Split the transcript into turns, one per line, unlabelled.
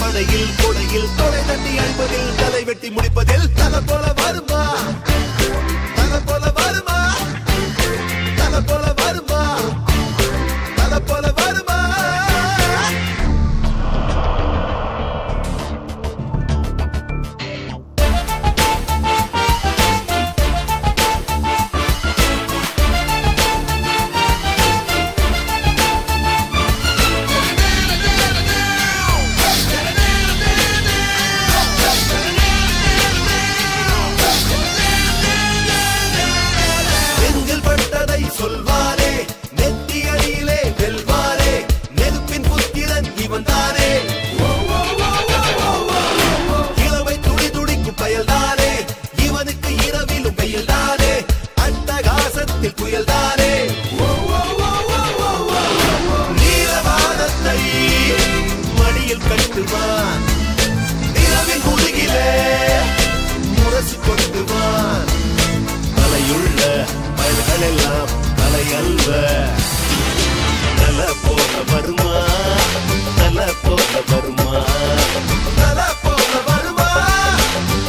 படையில் கொடையில் தொலை தட்டி அழிப்பதில் தலை வெட்டி முடிப்பதில் தலை போல வருமா தலை போல வருமா தலை போல வருமா தலை போல வருமா நெஞ்சில் பட்டதை சொல்வாரே நெத்தி அடியிலே வெல்வாரே நெருப்பின் புத்திரன் இவன் தானே இளவை துடி துடிக்கும் பயல்தானே இவனுக்கு இரவிலும் பெயல்தானே அட்டகாசத்தில் புயல்தானே நீலவானத்தை மடியில் கட்டுவான் நிலவின் முதுகிலே முரசு கொண்டுவான் தலையுள்ள பயல்கள் எல்லாம் தலையல்வ தல போல வருமா தல போல வருமா தல போல வருமா